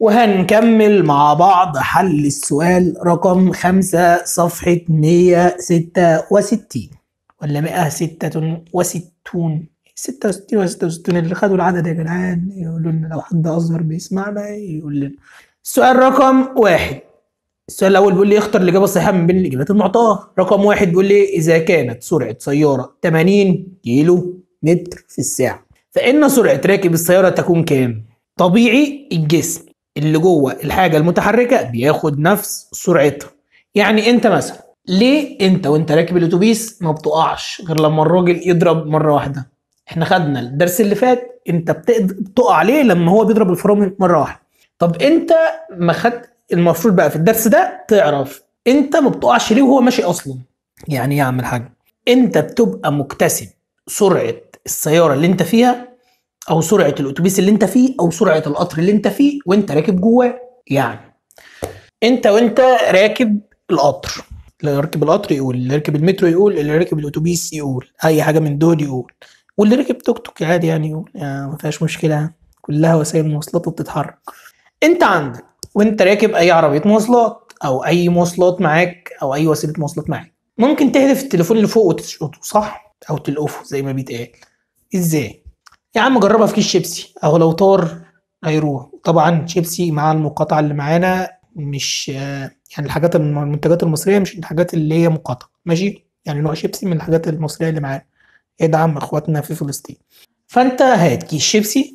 وهنكمل مع بعض حل السؤال رقم خمسة صفحة 166 ولا 166 66 و 66 اللي خدوا العدد يا جدعان يقولوا لنا لو حد أصغر بيسمعنا يقول لنا السؤال رقم واحد السؤال الأول بيقول لي اختر الإجابة الصحيحة من بين الإجابات المعطاة رقم واحد بيقول لي إذا كانت سرعة سيارة 80 كيلو متر في الساعة فإن سرعة راكب السيارة تكون كام؟ طبيعي الجسم اللي جوه الحاجة المتحركة بياخد نفس سرعتها يعني أنت مثلا ليه أنت وأنت راكب الأتوبيس ما بتقعش غير لما الراجل يضرب مرة واحدة احنا خدنا الدرس اللي فات انت بتقد- بتقع عليه لما هو بيضرب الفرامل مره واحده طب انت ما خد المفروض بقى في الدرس ده تعرف انت ما بتقعش ليه وهو ماشي اصلا يعني ايه يا عم الحاج انت بتبقى مكتسب سرعه السياره اللي انت فيها او سرعه الاتوبيس اللي انت فيه او سرعه القطر اللي انت فيه وانت راكب جواه يعني انت وانت راكب القطر اللي راكب القطر يقول اللي راكب المترو يقول اللي راكب الاتوبيس يقول اي حاجه من دول يقول واللي ركب توك توك عادي يعني يقول يعني ما فيهاش مشكله كلها وسائل مواصلات وبتتحرك انت عندك وانت راكب اي عربيه مواصلات او اي مواصلات معاك او اي وسيله مواصلات معاك ممكن تهدف التليفون اللي فوق وتشقطه صح او تلقفه زي ما بيتقال ازاي يا عم جربها في كيس شيبسي او لو طار هيروح طبعا شيبسي مع المقاطعه اللي معانا مش آه، يعني الحاجات الم- المنتجات المصريه مش الحاجات اللي هي مقاطعه ماشي يعني نوع شيبسي من الحاجات المصريه اللي معانا ادعم اخواتنا في فلسطين فانت هات كيس شيبسي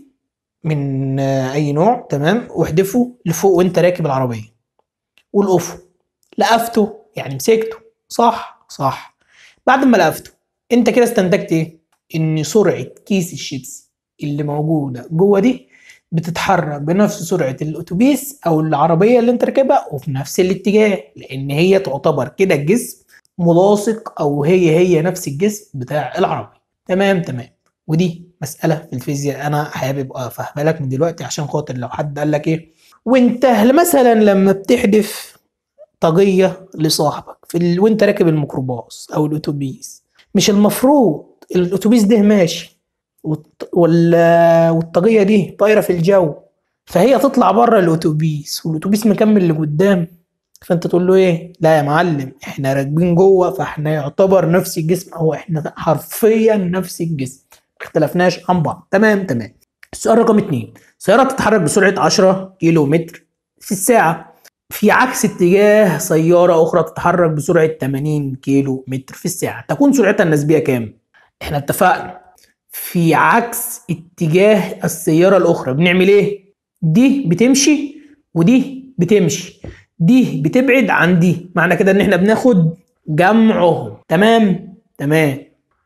من آه، اي نوع تمام واحدفه لفوق وانت راكب العربيه والقفه لقفته يعني مسكته صح صح بعد ما لقفته انت كده استنتجت ايه ان سرعه كيس الشيبسي اللي موجوده جوه دي بتتحرك بنفس سرعه الاتوبيس او العربيه اللي انت راكبها وفي نفس الاتجاه لان هي تعتبر كده الجسم ملاصق او هي هي نفس الجسم بتاع العربي تمام تمام ودي مساله في الفيزياء انا حابب افهمها لك من دلوقتي عشان خاطر لو حد قال لك ايه وانت مثلا لما بتحدف طاقيه لصاحبك في ال... وانت راكب الميكروباص او الاتوبيس مش المفروض الاتوبيس ده ماشي والط... وال... والطاقيه دي طايره في الجو فهي تطلع بره الاتوبيس والاتوبيس مكمل لقدام فانت تقول له ايه لا يا معلم احنا راكبين جوه فاحنا يعتبر نفس الجسم او احنا حرفيا نفس الجسم ما اختلفناش عن بعض تمام تمام السؤال رقم اتنين سيارة تتحرك بسرعة 10 كيلو متر في الساعة في عكس اتجاه سيارة أخرى تتحرك بسرعة 80 كيلو متر في الساعة تكون سرعتها النسبية كام؟ احنا اتفقنا في عكس اتجاه السيارة الأخرى بنعمل ايه؟ دي بتمشي ودي بتمشي دي بتبعد عن دي معنى كده ان احنا بناخد جمعهم تمام تمام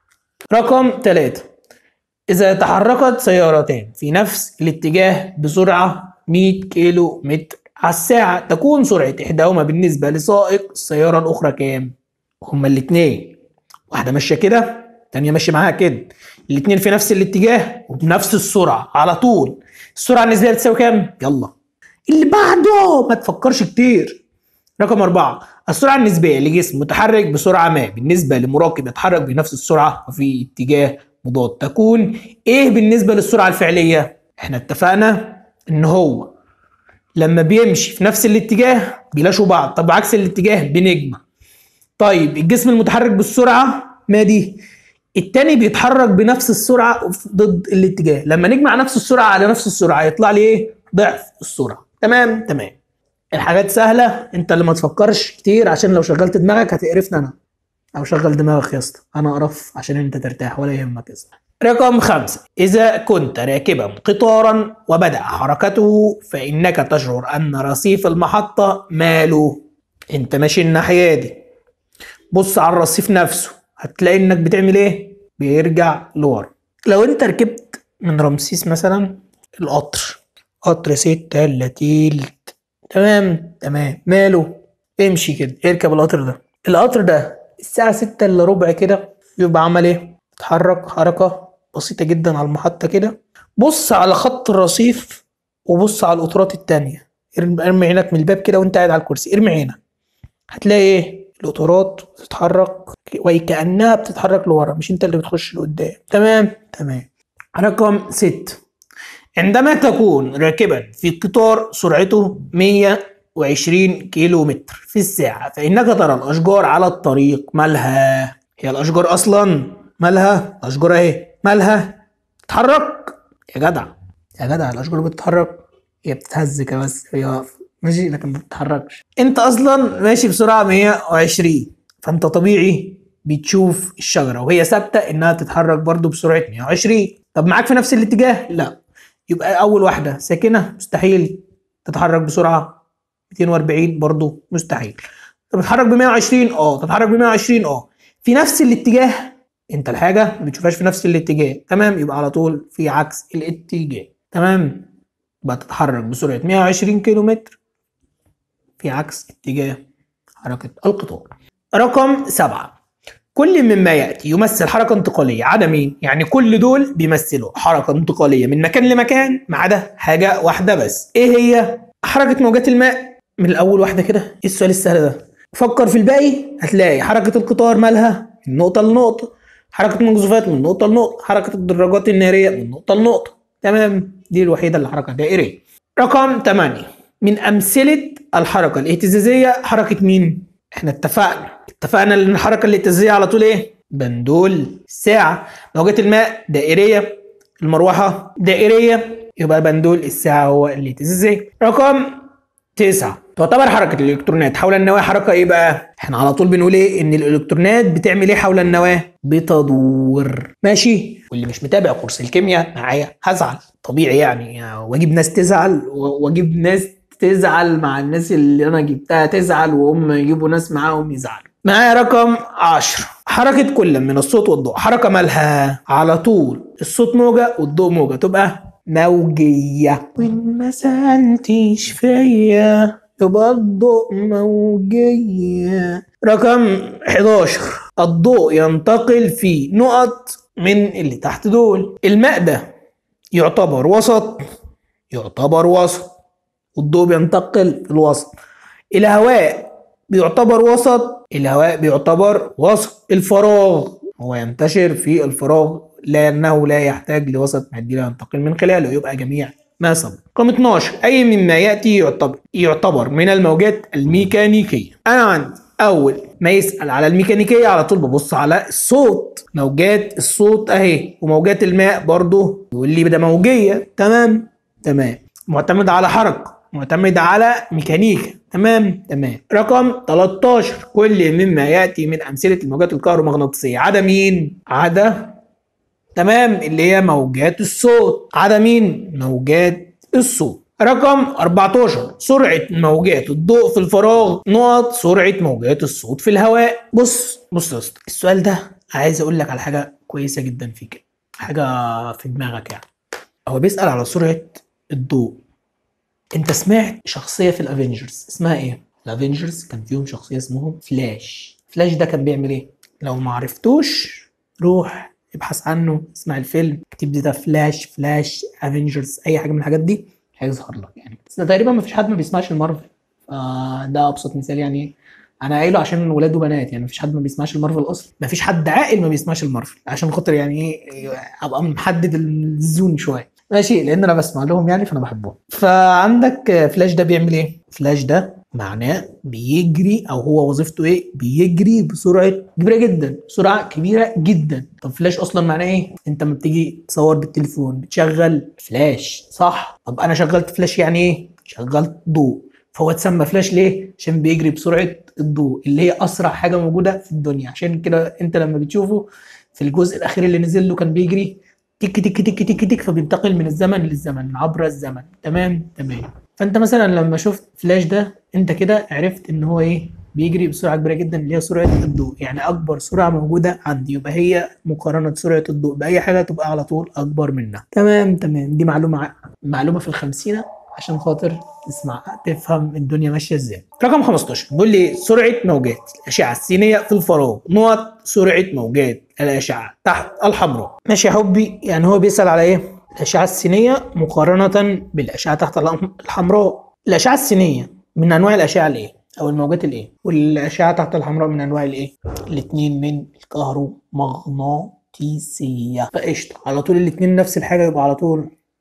رقم ثلاثة إذا تحركت سيارتان في نفس الاتجاه بسرعة 100 كيلو متر على الساعة تكون سرعة إحداهما بالنسبة لسائق السيارة الأخرى كام؟ هما الاتنين واحدة ماشية كده تانية ماشية معاها كده الاتنين في نفس الاتجاه وبنفس السرعة على طول السرعة النسبية بتساوي كام؟ يلا اللي بعده ما تفكرش كتير رقم أربعة السرعة النسبية لجسم متحرك بسرعة ما بالنسبة لمراكب يتحرك بنفس السرعة وفي اتجاه مضاد تكون ايه بالنسبة للسرعة الفعلية؟ احنا اتفقنا ان هو لما بيمشي في نفس الاتجاه بيلاشوا بعض طب عكس الاتجاه بنجمة طيب الجسم المتحرك بالسرعة ما دي التاني بيتحرك بنفس السرعة ضد الاتجاه لما نجمع نفس السرعة على نفس السرعة يطلع لي ايه ضعف السرعة تمام تمام الحاجات سهلة انت اللي ما تفكرش كتير عشان لو شغلت دماغك هتقرفني انا او شغل دماغك يا اسطى انا اقرف عشان انت ترتاح ولا يهمك يا اسطى رقم خمسة إذا كنت راكبا قطارا وبدأ حركته فإنك تشعر أن رصيف المحطة ماله أنت ماشي الناحية دي بص على الرصيف نفسه هتلاقي إنك بتعمل إيه؟ بيرجع لورا لو أنت ركبت من رمسيس مثلا القطر قطر ستة إلا تلت تمام تمام ماله امشي كده اركب القطر ده القطر ده الساعة ستة إلا ربع كده يبقى عمل إيه؟ اتحرك حركة بسيطة جدا على المحطة كده بص على خط الرصيف وبص على القطارات التانية ارمي ارمي عينك من الباب كده وانت قاعد على الكرسي ارمي عينك هتلاقي ايه القطارات بتتحرك وكأنها بتتحرك لورا مش انت اللي بتخش لقدام تمام تمام رقم ست عندما تكون راكبا في قطار سرعته 120 كيلو متر في الساعة فإنك ترى الأشجار على الطريق مالها هي الأشجار أصلا مالها الأشجار أهي مالها تتحرك يا جدع يا جدع الأشجار بتتحرك هي بتتهز كده بس هي واقفة ماشي لكن ما بتتحركش انت اصلا ماشي بسرعه 120 فانت طبيعي بتشوف الشجره وهي ثابته انها تتحرك برضو بسرعه 120 طب معاك في نفس الاتجاه لا يبقى اول واحده ساكنه مستحيل تتحرك بسرعه 240 برضو مستحيل طب تتحرك ب 120 اه تتحرك ب 120 اه في نفس الاتجاه انت الحاجه ما بتشوفهاش في نفس الاتجاه تمام يبقى على طول في عكس الاتجاه تمام يبقى تتحرك بسرعه 120 كيلو متر في عكس اتجاه حركة القطار رقم سبعة كل مما يأتي يمثل حركة انتقالية عدا مين؟ يعني كل دول بيمثلوا حركة انتقالية من مكان لمكان ما عدا حاجة واحدة بس ايه هي؟ حركة موجات الماء من الأول واحدة كده ايه السؤال السهل ده؟ فكر في الباقي هتلاقي حركة القطار مالها من نقطة لنقطة حركة المجزوفات من نقطة لنقطة حركة الدراجات النارية من نقطة لنقطة تمام دي الوحيدة اللي حركة دائرية رقم 8 من أمثلة الحركة الاهتزازية حركة مين؟ احنا اتفقنا اتفقنا ان الحركة الاهتزازية على طول ايه؟ بندول الساعة موجات الماء دائرية المروحة دائرية يبقى بندول الساعة هو الاهتزازية رقم تسعة تعتبر حركة الإلكترونات حول النواة حركة إيه بقى؟ إحنا على طول بنقول إيه؟ إن الإلكترونات بتعمل إيه حول النواة؟ بتدور ماشي؟ واللي مش متابع كورس الكيمياء معايا هزعل طبيعي يعني, يعني واجيب ناس تزعل واجيب ناس تزعل مع الناس اللي انا جبتها تزعل وهم يجيبوا ناس معاهم يزعلوا معايا رقم 10 حركة كل من الصوت والضوء حركة مالها على طول الصوت موجة والضوء موجة تبقى موجية وإن ما سألتيش فيا يبقى الضوء موجية رقم 11 الضوء ينتقل في نقط من اللي تحت دول الماء ده يعتبر وسط يعتبر وسط والضوء بينتقل في الوسط الهواء بيعتبر وسط الهواء بيعتبر وسط الفراغ هو ينتشر في الفراغ لأنه لا يحتاج لوسط مادي لا ينتقل من خلاله يبقى جميع ما سبق رقم 12 أي مما يأتي يعتبر يعتبر من الموجات الميكانيكية أنا عندي أول ما يسأل على الميكانيكية على طول ببص على الصوت موجات الصوت أهي وموجات الماء برضو يقول لي ده موجية تمام تمام معتمد على حركة معتمد على ميكانيكا تمام تمام رقم 13 كل مما ياتي من امثله الموجات الكهرومغناطيسيه عدا مين عدا تمام اللي هي موجات الصوت عدا مين موجات الصوت رقم 14 سرعة موجات الضوء في الفراغ نقط سرعة موجات الصوت في الهواء بص بص يا اسطى السؤال ده عايز اقول لك على حاجة كويسة جدا فيه كده حاجة في دماغك يعني هو بيسأل على سرعة الضوء انت سمعت شخصيه في الافينجرز اسمها ايه الافينجرز كان فيهم شخصيه اسمهم فلاش فلاش ده كان بيعمل ايه لو ما عرفتوش روح ابحث عنه اسمع الفيلم اكتب ده فلاش فلاش افينجرز اي حاجه من الحاجات دي هيظهر لك يعني بس ده تقريبا ما فيش حد ما بيسمعش المارفل آه ده ابسط مثال يعني انا قايله عشان ولاد وبنات يعني مفيش حد ما بيسمعش المارفل اصلا مفيش حد عاقل ما بيسمعش المارفل عشان خاطر يعني ايه ابقى محدد الزون شويه ماشي لان انا بسمع لهم يعني فانا بحبهم فعندك فلاش ده بيعمل ايه فلاش ده معناه بيجري او هو وظيفته ايه بيجري بسرعه كبيره جدا سرعه كبيره جدا طب فلاش اصلا معناه ايه انت لما بتيجي تصور بالتليفون بتشغل فلاش صح طب انا شغلت فلاش يعني ايه شغلت ضوء فهو اتسمى فلاش ليه عشان بيجري بسرعه الضوء اللي هي اسرع حاجه موجوده في الدنيا عشان كده انت لما بتشوفه في الجزء الاخير اللي نزل له كان بيجري تك تك تك تك تك فبينتقل من الزمن للزمن عبر الزمن تمام تمام فانت مثلا لما شفت فلاش ده انت كده عرفت ان هو ايه بيجري بسرعه كبيره جدا اللي هي سرعه الضوء يعني اكبر سرعه موجوده عندي يبقى هي مقارنه سرعه الضوء باي حاجه تبقى على طول اكبر منها تمام تمام دي معلومه معلومه في الخمسينه عشان خاطر تسمع تفهم الدنيا ماشيه ازاي رقم 15 بيقول لي سرعه موجات الاشعه السينيه في الفراغ نقط سرعه موجات الاشعه تحت الحمراء ماشي يا حبي يعني هو بيسال على ايه الاشعه السينيه مقارنه بالاشعه تحت الحمراء الاشعه السينيه من انواع الاشعه الايه او الموجات الايه والاشعه تحت الحمراء من انواع الايه الاثنين من الكهرومغناطيسيه فقشطه على طول الاثنين نفس الحاجه يبقى على طول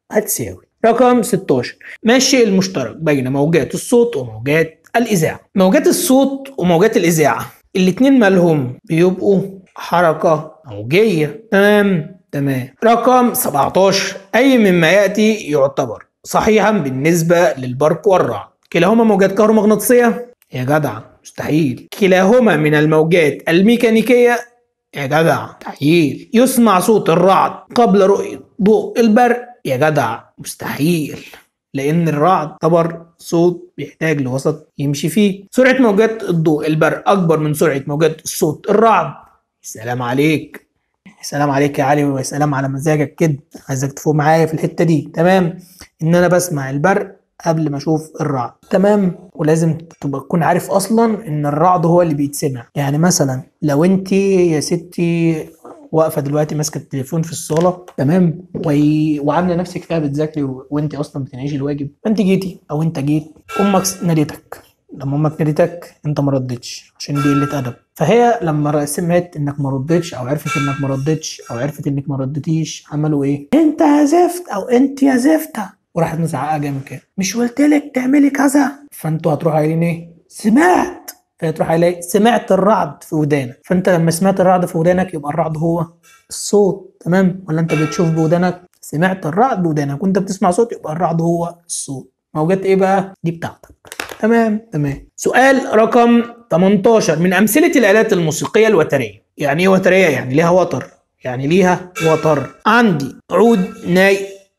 هتساوي رقم 16 ما الشيء المشترك بين موجات الصوت وموجات الإذاعة موجات الصوت وموجات الإذاعة الاتنين مالهم بيبقوا حركة موجية تمام تمام رقم 17 أي مما يأتي يعتبر صحيحا بالنسبة للبرق والرعد كلاهما موجات كهرومغناطيسية يا جدع مستحيل كلاهما من الموجات الميكانيكية يا جدع مستحيل يسمع صوت الرعد قبل رؤية ضوء البرق يا جدع مستحيل لأن الرعد يعتبر صوت بيحتاج لوسط يمشي فيه سرعة موجات الضوء البرق أكبر من سرعة موجات الصوت الرعد سلام عليك سلام عليك يا علي وسلام على مزاجك كده عايزك تفوق معايا في الحتة دي تمام إن أنا بسمع البرق قبل ما اشوف الرعد تمام ولازم تبقى تكون عارف اصلا ان الرعد هو اللي بيتسمع يعني مثلا لو انت يا ستي واقفه دلوقتي ماسكه التليفون في الصاله تمام و... وعامله نفسك فيها بتذاكري و... وانت اصلا بتنعيشي الواجب فانت جيتي او انت جيت امك ناديتك لما امك ناديتك انت ما ردتش عشان دي قله ادب فهي لما سمعت انك ما ردتش او عرفت انك ما ردتش او عرفت انك ما ردتيش عملوا ايه انت يا زفت او انت يا زفته وراحت مزعقه جامد كده مش قلت لك تعملي كذا فانتوا هتروحوا قايلين ايه سمعت فهي تروح قايله سمعت الرعد في ودانك فانت لما سمعت الرعد في ودانك يبقى الرعد هو الصوت تمام ولا انت بتشوف بودانك سمعت الرعد بودانك وانت بتسمع صوت يبقى الرعد هو الصوت موجات ايه بقى دي بتاعتك تمام تمام سؤال رقم 18 من امثله الالات الموسيقيه الوتريه يعني ايه وتريه يعني ليها وتر يعني ليها وتر عندي عود ناي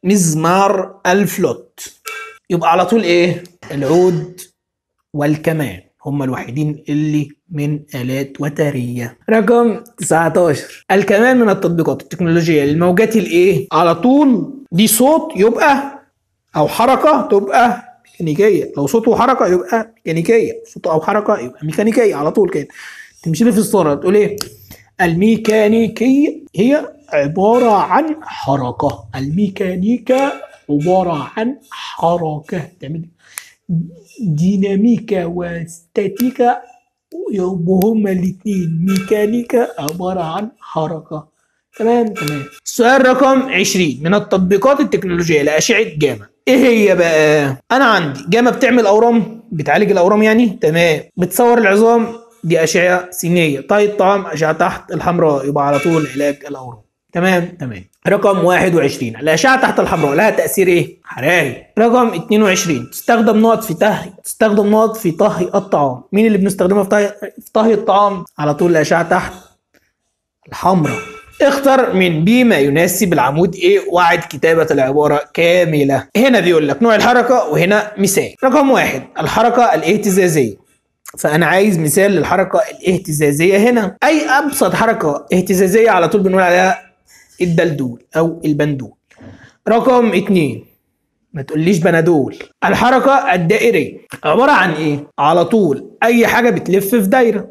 مزمار الفلوت يبقى على طول ايه العود والكمان هما الوحيدين اللي من آلات وترية رقم 19 الكمان من التطبيقات التكنولوجية للموجات الايه على طول دي صوت يبقى او حركة تبقى ميكانيكية لو صوت وحركة يبقى ميكانيكية صوت او حركة يبقى ميكانيكية على طول كده تمشي لي في الصورة تقول ايه الميكانيكية هي عبارة عن حركة الميكانيكا عبارة عن حركة تعمل ديناميكا وستاتيكا يبقوا هما الاتنين ميكانيكا عبارة عن حركة تمام تمام السؤال رقم 20 من التطبيقات التكنولوجية لأشعة جاما ايه هي بقى انا عندي جاما بتعمل اورام بتعالج الاورام يعني تمام بتصور العظام دي اشعه سينيه طيب الطعام اشعه تحت الحمراء يبقى على طول علاج الاورام تمام تمام رقم 21 الاشعه تحت الحمراء لها تاثير ايه حراري رقم 22 تستخدم نقط في طهي تستخدم نقط في طهي الطعام مين اللي بنستخدمها في طهي في طهي الطعام على طول الاشعه تحت الحمراء اختر من بي ما يناسب العمود ايه وعد كتابة العبارة كاملة هنا بيقول لك نوع الحركة وهنا مثال رقم واحد الحركة الاهتزازية فأنا عايز مثال للحركة الاهتزازية هنا أي أبسط حركة اهتزازية على طول بنقول عليها الدلدول أو البندول رقم اتنين ما تقوليش بنادول الحركة الدائرية عبارة عن ايه؟ على طول أي حاجة بتلف في دايرة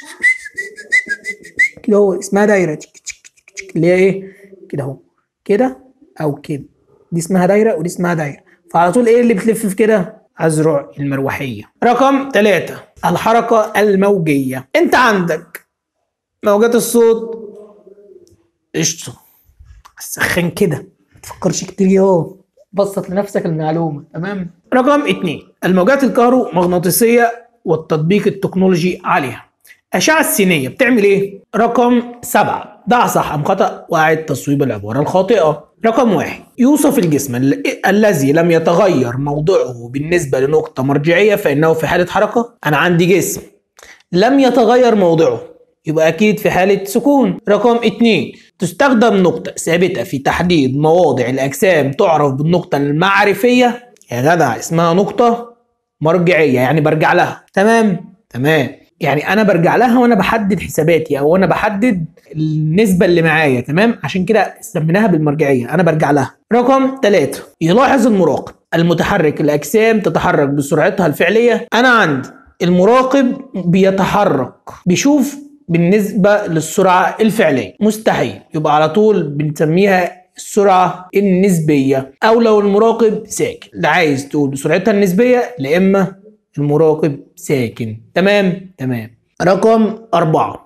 كده هو اسمها دايرة اللي هي ايه كده اهو كده او كده دي اسمها دايره ودي اسمها دايره فعلى طول ايه اللي بتلف في كده أزرع المروحية رقم ثلاثة الحركة الموجية انت عندك موجات الصوت قشطة سخن كده ما تفكرش كتير ياهو بسط لنفسك المعلومة تمام رقم اتنين الموجات الكهرومغناطيسية والتطبيق التكنولوجي عليها أشعة السينية بتعمل إيه؟ رقم سبعة ضع صح أم خطأ وأعد تصويب العبارة الخاطئة رقم واحد يوصف الجسم ال- الذي لم يتغير موضعه بالنسبة لنقطة مرجعية فإنه في حالة حركة أنا عندي جسم لم يتغير موضعه يبقى أكيد في حالة سكون رقم اتنين تستخدم نقطة ثابتة في تحديد مواضع الأجسام تعرف بالنقطة المعرفية يا جدع اسمها نقطة مرجعية يعني برجع لها تمام تمام يعني انا برجع لها وانا بحدد حساباتي او انا بحدد النسبه اللي معايا تمام عشان كده سميناها بالمرجعيه انا برجع لها رقم ثلاثة يلاحظ المراقب المتحرك الاجسام تتحرك بسرعتها الفعليه انا عندي المراقب بيتحرك بيشوف بالنسبه للسرعه الفعليه مستحيل يبقى على طول بنسميها السرعة النسبية أو لو المراقب ساكن لا عايز تقول بسرعتها النسبية لا إما المراقب ساكن تمام تمام رقم أربعة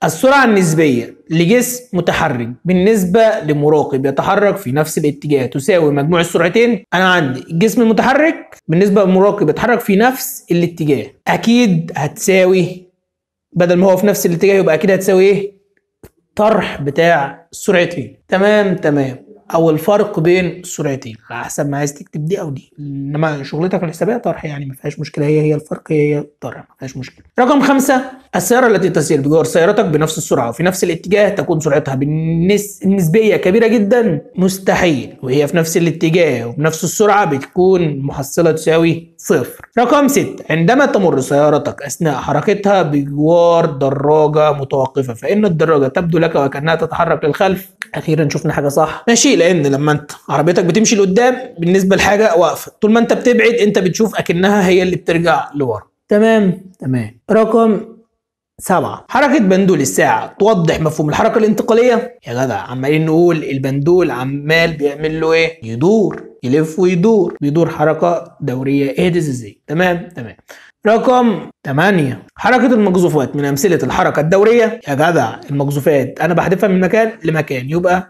السرعة النسبية لجسم متحرك بالنسبة لمراقب يتحرك في نفس الاتجاه تساوي مجموع السرعتين أنا عندي الجسم المتحرك بالنسبة لمراقب يتحرك في نفس الاتجاه أكيد هتساوي بدل ما هو في نفس الاتجاه يبقى أكيد هتساوي إيه؟ طرح بتاع السرعتين تمام تمام او الفرق بين السرعتين على حسب ما عايز تكتب دي او دي انما شغلتك الحسابيه طرح يعني ما فيهاش مشكله هي هي الفرق هي هي الطرح ما فيهاش مشكله رقم خمسة السياره التي تسير بجوار سيارتك بنفس السرعه وفي نفس الاتجاه تكون سرعتها بالنس... النسبيه كبيره جدا مستحيل وهي في نفس الاتجاه وبنفس السرعه بتكون محصله تساوي صفر رقم ستة عندما تمر سيارتك اثناء حركتها بجوار دراجه متوقفه فان الدراجه تبدو لك وكانها تتحرك للخلف اخيرا شفنا حاجه صح ماشي لان لما انت عربيتك بتمشي لقدام بالنسبه لحاجه واقفه طول ما انت بتبعد انت بتشوف اكنها هي اللي بترجع لورا تمام تمام رقم سبعة حركة بندول الساعة توضح مفهوم الحركة الانتقالية يا جدع عمالين نقول البندول عمال بيعمل له ايه يدور يلف ويدور بيدور حركة دورية اهدز ازاي تمام تمام رقم 8 حركة المقذوفات من أمثلة الحركة الدورية يا جدع المقذوفات أنا بحذفها من مكان لمكان يبقى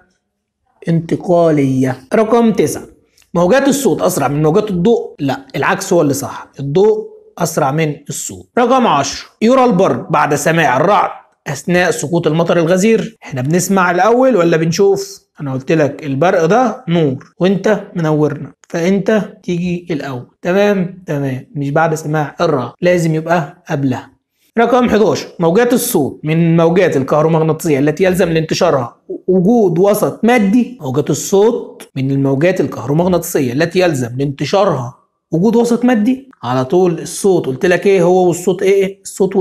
انتقالية رقم 9 موجات الصوت أسرع من موجات الضوء لا العكس هو اللي صح الضوء أسرع من الصوت رقم 10 يرى البرق بعد سماع الرعد أثناء سقوط المطر الغزير احنا بنسمع الأول ولا بنشوف انا قلت لك البرق ده نور وانت منورنا فانت تيجي الاول تمام تمام مش بعد سماع الرعد لازم يبقى قبلها رقم 11 موجات الصوت من الموجات الكهرومغناطيسية التي يلزم لانتشارها وجود وسط مادي موجات الصوت من الموجات الكهرومغناطيسية التي يلزم لانتشارها وجود وسط مادي على طول الصوت قلت لك ايه هو والصوت ايه الصوت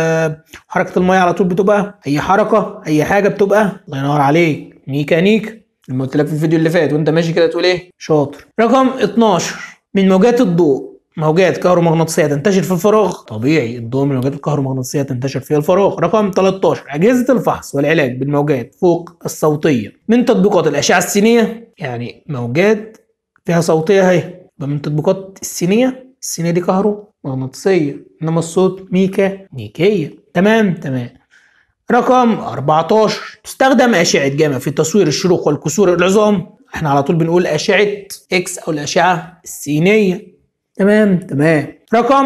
وحركة المية على طول بتبقى اي حركة اي حاجة بتبقى الله ينور عليك ميكانيك لما قلت لك في الفيديو اللي فات وانت ماشي كده تقول ايه شاطر رقم 12 من موجات الضوء موجات كهرومغناطيسيه تنتشر في الفراغ طبيعي الضوء من الموجات الكهرومغناطيسيه تنتشر في الفراغ رقم 13 اجهزه الفحص والعلاج بالموجات فوق الصوتيه من تطبيقات الاشعه السينيه يعني موجات فيها صوتيه اهي من تطبيقات السينيه السينيه دي كهرومغناطيسيه انما الصوت ميكانيكيه تمام تمام رقم 14 تستخدم أشعة جاما في تصوير الشروق والكسور العظام احنا على طول بنقول أشعة إكس أو الأشعة السينية تمام تمام رقم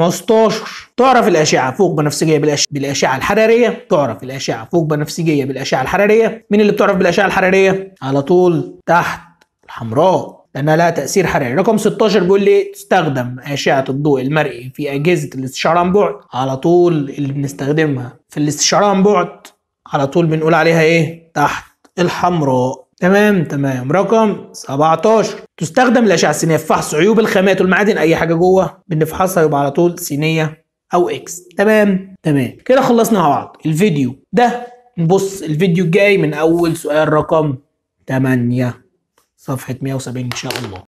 15 تعرف الأشعة فوق بنفسجية بالأش... بالأشعة الحرارية تعرف الأشعة فوق بنفسجية بالأشعة الحرارية مين اللي بتعرف بالأشعة الحرارية على طول تحت الحمراء لانها لها تاثير حراري رقم 16 بيقول لي تستخدم اشعه الضوء المرئي في اجهزه الاستشعار عن بعد على طول اللي بنستخدمها في الاستشعار عن بعد على طول بنقول عليها ايه تحت الحمراء تمام تمام رقم 17 تستخدم الاشعه السينيه في فحص عيوب الخامات والمعادن اي حاجه جوه بنفحصها يبقى على طول سينيه او اكس تمام تمام كده خلصنا مع بعض الفيديو ده نبص الفيديو الجاي من اول سؤال رقم 8 صفحة 170 إن شاء الله